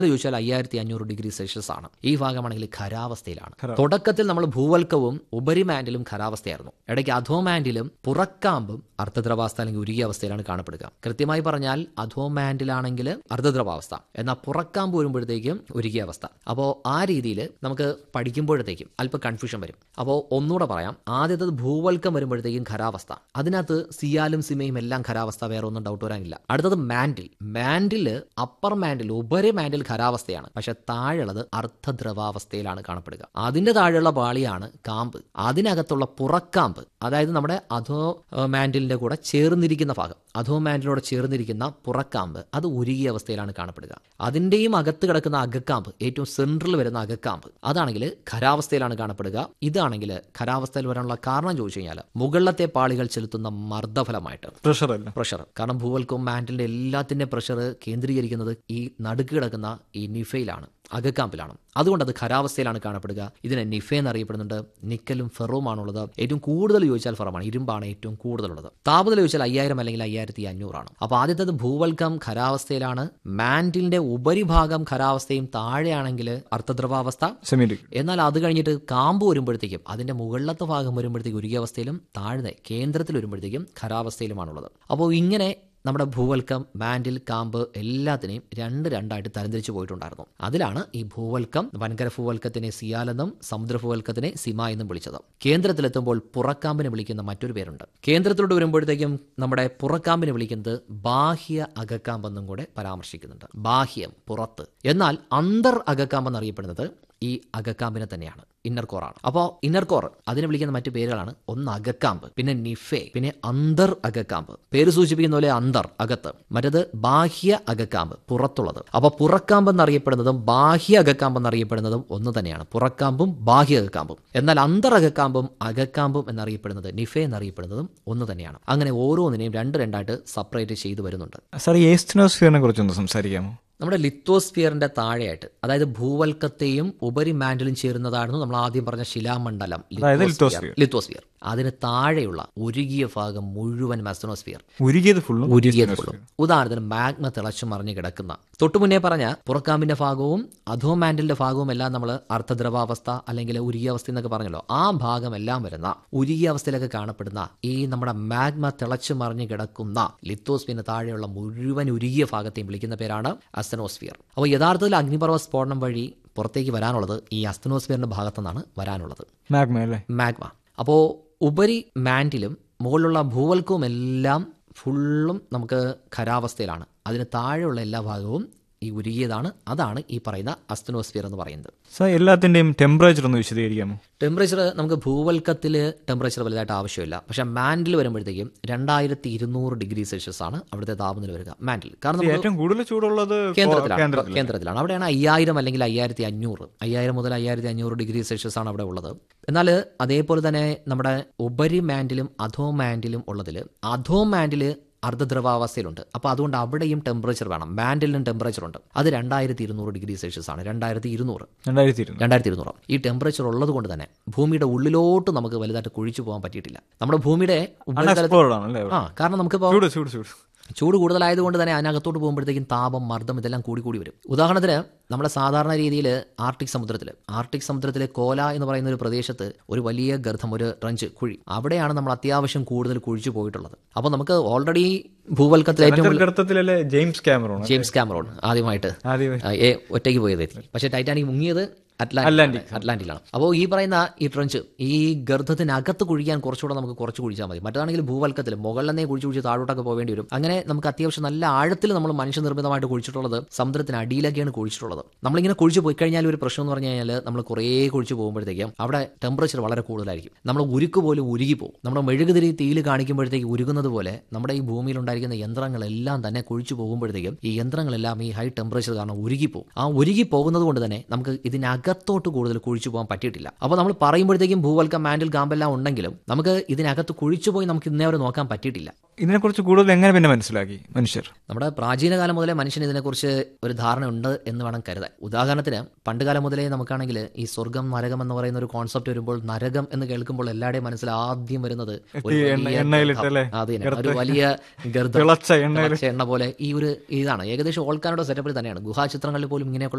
ചോദിച്ചാൽ അയ്യായിരത്തി അഞ്ഞൂറ് ഡിഗ്രി സെൽഷ്യസ് ആണ് ഈ ഭാഗമാണെങ്കിൽ ഖരാവസ്ഥയിലാണ് തുടക്കത്തിൽ നമ്മൾ ഭൂവൽക്കവും ഉപരിമാൻഡിലും ഖരാവസ്ഥയായിരുന്നു ഇടയ്ക്ക് അധോമാൻഡിലും പുറക്കാമ്പും അർദ്ധദ്രവാവസ്ഥ അല്ലെങ്കിൽ ഉരുകിയ അവസ്ഥയിലാണ് കാണപ്പെടുക കൃത്യമായി പറഞ്ഞാൽ അധോമാൻഡിലാണെങ്കിൽ അർദ്ധദ്രവാവസ്ഥ എന്നാൽ പുറക്കാമ്പ് വരുമ്പോഴത്തേക്കും ഉരുകിയ അവസ്ഥ അപ്പോൾ ആ രീതിയിൽ നമുക്ക് പഠിക്കുമ്പോഴത്തേക്കും അല്പം കൺഫ്യൂഷൻ വരും അപ്പോൾ ഒന്നുകൂടെ പറയാം ആദ്യത്തത് ഭൂവൽക്കം വരുമ്പോഴത്തേക്കും ഖരാവസ്ഥ അതിനകത്ത് സിയാലും സിമയും എല്ലാം ഖരാവസ്ഥ വേറെ ഒന്നും ഡൗട്ട് വരാനില്ല അടുത്തത് മാൻഡിൽ മാൻഡില് അപ്പർ മാൻഡിൽ ഉപരി മാൻഡിൽ ഖരാവസ്ഥയാണ് പക്ഷെ താഴെയുള്ളത് അർദ്ധദ്രവാവസ്ഥയിലാണ് കാണപ്പെടുക അതിന്റെ താഴെയുള്ള പാളിയാണ് കാമ്പ് അതിനകത്തുള്ള പുറക്കാമ്പ് അതായത് നമ്മുടെ അധോ ഏഹ്, മാൻഡിലിന്റെ കൂടെ ചേർന്നിരിക്കുന്ന ഭാഗം അധോ മാൻഡിലോട് ചേർന്നിരിക്കുന്ന പുറക്കാമ്പ് അത് ഉരുകിയ അവസ്ഥയിലാണ് കാണപ്പെടുക അതിന്റെയും അകത്ത് കിടക്കുന്ന അകക്കാമ്പ് ഏറ്റവും സെൻട്രൽ വരുന്ന അകക്കാമ്പ് അതാണെങ്കിൽ ഖരാവസ്ഥയിലാണ് കാണപ്പെടുക ഇതാണെങ്കിൽ ഖരാവസ്ഥയിൽ വരാനുള്ള കാരണം ചോദിച്ചു കഴിഞ്ഞാൽ മുകളിലത്തെ പാളികൾ ചെലുത്തുന്ന മർദ്ദഫലമായിട്ട് പ്രഷർ അല്ല പ്രഷർ കാരണം ഭൂവൽക്കവും മാൻഡിലിന്റെ എല്ലാത്തിന്റെ പ്രഷർ കേന്ദ്രീകരിക്കുന്നത് ഈ നടുക്ക് കിടക്കുന്ന ഈ നിഫയിലാണ് അകക്കാമ്പിലാണ് അതുകൊണ്ട് അത് ഖരാവസ്ഥയിലാണ് കാണപ്പെടുക ഇതിനെ നിഫ എന്നറിയപ്പെടുന്നുണ്ട് നിക്കലും ഫെറുമാണുള്ളത് ഏറ്റവും കൂടുതൽ ചോദിച്ചാൽ ഫെറമാണ് ഇരുമ്പാണ് ഏറ്റവും കൂടുതലുള്ളത് താപനില ചോദിച്ചാൽ അയ്യായിരം അല്ലെങ്കിൽ അയ്യായിരത്തി അഞ്ഞൂറാണ് അപ്പോൾ ആദ്യത്തേത് ഭൂവൽക്കം ഖരാവസ്ഥയിലാണ് മാൻഡിലിന്റെ ഉപരിഭാഗം ഖരാവസ്ഥയും താഴെയാണെങ്കിൽ അർദ്ധദ്രവാവസ്ഥ സെമി ലിക്വിഡ് എന്നാൽ അത് കഴിഞ്ഞിട്ട് കാമ്പ് വരുമ്പോഴത്തേക്കും അതിന്റെ മുകളിലത്തെ ഭാഗം വരുമ്പോഴത്തേക്കും ഉരുകിയ അവസ്ഥയിലും താഴ്ന്ന കേന്ദ്രത്തിൽ വരുമ്പോഴത്തേക്കും ഖരാവസ്ഥയിലുമാണുള്ളത് അപ്പോൾ ഇങ്ങനെ നമ്മുടെ ഭൂവൽക്കം മാൻഡിൽ കാമ്പ് എല്ലാത്തിനെയും രണ്ട് രണ്ടായിട്ട് തരംതിരിച്ചു പോയിട്ടുണ്ടായിരുന്നു അതിലാണ് ഈ ഭൂവൽക്കം വൻകര ഭൂവൽക്കത്തിനെ സിയാലെന്നും സമുദ്ര ഭൂവൽക്കത്തിനെ സിമ എന്നും വിളിച്ചത് കേന്ദ്രത്തിലെത്തുമ്പോൾ പുറക്കാമ്പിനെ വിളിക്കുന്ന മറ്റൊരു പേരുണ്ട് കേന്ദ്രത്തിലോട്ട് വരുമ്പോഴത്തേക്കും നമ്മുടെ പുറക്കാമ്പിനെ വിളിക്കുന്നത് ബാഹ്യ അകക്കാമ്പെന്നും കൂടെ പരാമർശിക്കുന്നുണ്ട് ബാഹ്യം പുറത്ത് എന്നാൽ അന്തർ അകക്കാമ്പ് എന്നറിയപ്പെടുന്നത് ഈ അകക്കാമ്പിനെ തന്നെയാണ് ഇന്നർ കോർ ആണ് അപ്പോൾ ഇന്നർ കോർ അതിനെ വിളിക്കുന്ന മറ്റു പേരുകളാണ് ഒന്ന് അകക്കാമ്പ് പിന്നെ നിഫെ പിന്നെ അന്തർ അകക്കാമ്പ് പേര് സൂചിപ്പിക്കുന്ന പോലെ അന്തർ അകത്ത് മറ്റത് ബാഹ്യ അകക്കാമ്പ് പുറത്തുള്ളത് അപ്പോൾ പുറക്കാമ്പ് എന്നറിയപ്പെടുന്നതും ബാഹ്യ അകക്കാമ്പ് എന്നറിയപ്പെടുന്നതും ഒന്ന് തന്നെയാണ് പുറക്കാമ്പും ബാഹ്യ അകക്കാമ്പും എന്നാൽ അന്തർ അകക്കാമ്പും അകക്കാമ്പും എന്നറിയപ്പെടുന്നത് നിഫെ എന്നറിയപ്പെടുന്നതും ഒന്ന് തന്നെയാണ് അങ്ങനെ ഓരോന്നിനെയും രണ്ട് രണ്ടായിട്ട് സെപ്പറേറ്റ് ചെയ്തു വരുന്നുണ്ട് സാർ ഈ ഏസ്റ്റിനോസ്ഫിയറിനെ കുറിച്ചൊന്ന് സംസാരിക്കാമോ നമ്മുടെ ലിത്തോസ്ഫിയറിന്റെ താഴെയായിട്ട് അതായത് ഭൂവൽക്കത്തെയും ഉപരി മാൻഡിലും ചേരുന്നതായിരുന്നു നമ്മൾ ആദ്യം പറഞ്ഞ ശിലാമണ്ഡലം അതായത് ലിത്തോസ്ഫിയർ ലിത്തോസ്ഫിയർ അതിന് താഴെയുള്ള ഉരുകിയ ഭാഗം മുഴുവൻ മെസ്തനോസ്ഫിയർ ഉരുകിയത് ഫുള്ളും ഉരുകിയത് ഫുള്ളും ഉദാഹരണത്തിന് മാഗ്മ തിളച്ചു മറിഞ്ഞു കിടക്കുന്ന തൊട്ടു മുന്നേ പറഞ്ഞ പുറക്കാമ്പിന്റെ ഭാഗവും അധോമാൻഡിന്റെ ഭാഗവും എല്ലാം നമ്മൾ അർദ്ധദ്രവാവസ്ഥ അല്ലെങ്കിൽ ഉരുകിയ അവസ്ഥ എന്നൊക്കെ പറഞ്ഞല്ലോ ആ ഭാഗം എല്ലാം വരുന്ന ഉരുകിയ അവസ്ഥയിലൊക്കെ കാണപ്പെടുന്ന ഈ നമ്മുടെ മാഗ്മ തിളച്ചു മറിഞ്ഞു കിടക്കുന്ന ലിത്തോസ്ഫിയറിന് താഴെയുള്ള മുഴുവൻ ഉരുകിയ ഭാഗത്തെയും വിളിക്കുന്ന പേരാണ് അസ്തനോസ്ഫിയർ അപ്പോൾ യഥാർത്ഥത്തിൽ അഗ്നിപർവ്വ സ്ഫോടനം വഴി പുറത്തേക്ക് വരാനുള്ളത് ഈ അസ്തനോസ്ഫിയറിന്റെ ഭാഗത്തുനിന്നാണ് വരാനുള്ളത് മാഗ്മ അല്ലേ മാഗ്മ അപ്പോൾ ഉപരി മാൻഡിലും മുകളിലുള്ള ഭൂവൽക്കവും എല്ലാം ഫുള്ളും നമുക്ക് ഖരാവസ്ഥയിലാണ് അതിന് താഴെയുള്ള എല്ലാ ഭാഗവും ഈ ഉരുകിയതാണ് അതാണ് ഈ പറയുന്ന അസ്തനോസ്ഫിയർ എന്ന് പറയുന്നത് സാർ എല്ലാത്തിന്റെയും ടെമ്പറേച്ചർ ഒന്ന് വിശദീകരിക്കാമോ ടെമ്പറേച്ചർ നമുക്ക് ഭൂവൽക്കത്തിൽ ടെമ്പറേച്ചർ വലുതായിട്ട് ആവശ്യമില്ല പക്ഷേ മാൻഡിൽ വരുമ്പോഴത്തേക്കും രണ്ടായിരത്തി ഇരുന്നൂറ് ഡിഗ്രി സെൽഷ്യസ് ആണ് അവിടുത്തെ താപനില വരിക മാൻഡിൽ കാരണം നമുക്ക് ഏറ്റവും കൂടുതൽ ചൂടുള്ളത് കേന്ദ്രത്തിലാണ് കേന്ദ്രത്തിൽ കേന്ദ്രത്തിലാണ് അവിടെയാണ് അയ്യായിരം അല്ലെങ്കിൽ അയ്യായിരത്തി അഞ്ഞൂറ് അയ്യായിരം മുതൽ അയ്യായിരത്തി അഞ്ഞൂറ് ഡിഗ്രി സെൽഷ്യസ് ആണ് അവിടെ ഉള്ളത് എന്നാൽ അതേപോലെ തന്നെ നമ്മുടെ ഉപരി മാൻഡിലും അധോ മാൻഡിലും ഉള്ളതിൽ അധോ മാൻഡിൽ അർദ്ധദ്രവാവസ്ഥയിലുണ്ട് അപ്പോൾ അതുകൊണ്ട് അവിടെയും ടെമ്പറേച്ചർ വേണം മാൻഡിലും ടെമ്പറേച്ചർ ഉണ്ട് അത് രണ്ടായിരത്തി ഇരുന്നൂറ് ഡിഗ്രി സെൽഷ്യസ് ആണ് രണ്ടായിരത്തി ഇരുന്നൂറ് രണ്ടായിരത്തി ഇരുന്നൂറ് രണ്ടായിരത്തി ഇരുന്നൂറ് ഈ ടെമ്പറേച്ചർ ഉള്ളത് കൊണ്ട് തന്നെ ഭൂമിയുടെ ഉള്ളിലോട്ട് നമുക്ക് വലുതായിട്ട് കുഴിച്ചു പോകാൻ പറ്റിയിട്ടില്ല നമ്മുടെ ഭൂമിയുടെ ഉപരിതലത്തിൽ അൺഎക്സ്പ്ലോർഡ് ആണല്ലേ ആ കാരണം നമുക്കിപ്പോൾ ചൂട് ചൂട് ചൂട് ചൂട് കൂടുതലായതുകൊണ്ട് തന്നെ അതിനകത്തോട്ട് പോകുമ്പോഴത്തേക്കും താപം മർദ്ദം ഇതെല്ലാം കൂടി കൂടി വരും ഉദാഹരണത്തിന് നമ്മുടെ സാധാരണ രീതിയിൽ ആർട്ടിക് സമുദ്രത്തിൽ ആർട്ടിക് സമുദ്രത്തിലെ കോല എന്ന് പറയുന്ന ഒരു പ്രദേശത്ത് ഒരു വലിയ ഗർഭം ഒരു ട്രഞ്ച് കുഴി അവിടെയാണ് നമ്മൾ അത്യാവശ്യം കൂടുതൽ കുഴിച്ചു പോയിട്ടുള്ളത് അപ്പോൾ നമുക്ക് ഓൾറെഡി ഭൂവൽക്കത്തിൽ ഏറ്റവും വലിയ- ഗർത്തത്തിലല്ലേ ജെയിംസ് ക്യാമറോൺ ജെയിംസ് കാമറോൺ ആദ്യമായിട്ട് ആദ്യമായി ആ, ഏ ഒറ്റയ്ക്ക് പോയതായിരുന്നു പക്ഷേ ടൈറ്റാനിക് മുങ്ങിയത് അറ്റ്ലാന്റിക് അറ്റ്ലാന്റിക്. അറ്റ്ലാന്റിലാണ് അപ്പോൾ ഈ പറയുന്ന ഈ ട്രഞ്ച് ഈ ഗർഭത്തിനകത്ത് കുഴിക്കാൻ കുറച്ചുകൂടെ നമുക്ക് കുറച്ച് കുഴിച്ചാൽ മതി മറ്റാണെങ്കിൽ ഭൂവൽക്കത്തിൽ മുകളിലെന്നേ കുഴിച്ച് കുഴിച്ച് താഴോട്ടൊക്കെ പോവേണ്ടി വരും അങ്ങനെ നമുക്ക് അത്യാവശ്യം നല്ല ആഴത്തിൽ നമ്മൾ മനുഷ്യനിർമ്മിതമായിട്ട് കുഴിച്ചിട്ടുള്ളത് സമുദ്രത്തിന് അടിയിലൊക്കെയാണ് കുഴിച്ചിട്ടുള്ളത് നമ്മളിങ്ങനെ കുഴിച്ച് പോയി കഴിഞ്ഞാൽ ഒരു പ്രശ്നം എന്ന് പറഞ്ഞു കഴിഞ്ഞാൽ നമ്മൾ കുറേ കുഴിച്ച് പോകുമ്പോഴത്തേക്കും അവിടെ ടെമ്പറേച്ചർ വളരെ കൂടുതലായിരിക്കും നമ്മൾ ഉരുക്ക് പോലും ഉരുകി പോകും നമ്മുടെ മെഴുകുതിരി തീയിൽ കാണിക്കുമ്പോഴത്തേക്ക് ഉരുകുന്നത് പോലെ നമ്മുടെ ഈ ഭൂമിയിൽ ഉണ്ടായിരിക്കുന്ന യന്ത്രങ്ങളെല്ലാം തന്നെ കുഴിച്ചു പോകുമ്പോഴത്തേക്കും ഈ യന്ത്രങ്ങളെല്ലാം ഈ ഹൈ ടെമ്പറേച്ചർ കാരണം ഉരുകിപ്പോകും ആ ഉരുകി പോകുന്നത് കൊണ്ട് തന്നെ നമുക്ക് ഇതിനകത്തോട്ട് കൂടുതൽ കുഴിച്ചു പോകാൻ പറ്റിയിട്ടില്ല അപ്പോൾ നമ്മൾ പറയുമ്പോഴത്തേക്കും ഭൂവൽക്കം മാൻഡിൽ ഗാമ്പെല്ലാം ഉണ്ടെങ്കിലും നമുക്ക് ഇതിനകത്ത് കുഴിച്ചു പോയി നമുക്ക് ഇന്നേ വരെ നോക്കാൻ പറ്റിയിട്ടില്ല ഇതിനെക്കുറിച്ച് കൂടുതൽ എങ്ങനെ പിന്നെ മനസ്സിലാക്കി മനുഷ്യർ നമ്മുടെ പ്രാചീന കാലം മുതലേ മനുഷ്യന് ഇതിനെക്കുറിച്ച് ഒരു ധാരണ ഉണ്ട് എന്ന് വേണം കരുതാൻ ഉദാഹരണത്തിന് പണ്ട് കാലം മുതലേ നമുക്കാണെങ്കിൽ ഈ സ്വർഗം നരകം എന്ന് പറയുന്ന ഒരു കോൺസെപ്റ്റ് വരുമ്പോൾ നരകം എന്ന് കേൾക്കുമ്പോൾ എല്ലാവരുടെയും മനസ്സിൽ ആദ്യം വരുന്നത് ഒരു ഈ എണ്ണ- വലിയ എണ്ണയിലിട്ടല്ലേ? ഗർഭം. അത് തന്നെ. ഒരു വലിയ ഗർഭം തിളച്ച എണ്ണയിൽ തിളച്ച എണ്ണ പോലെ ഈ ഒരു ഇതാണ് ഏകദേശം ഓൾക്കാരുടെ സെറ്റപ്പിൽ തന്നെയാണ് ഗുഹാചിത്രങ്ങളിൽ പോലും ഇങ്ങനെയൊക്കെ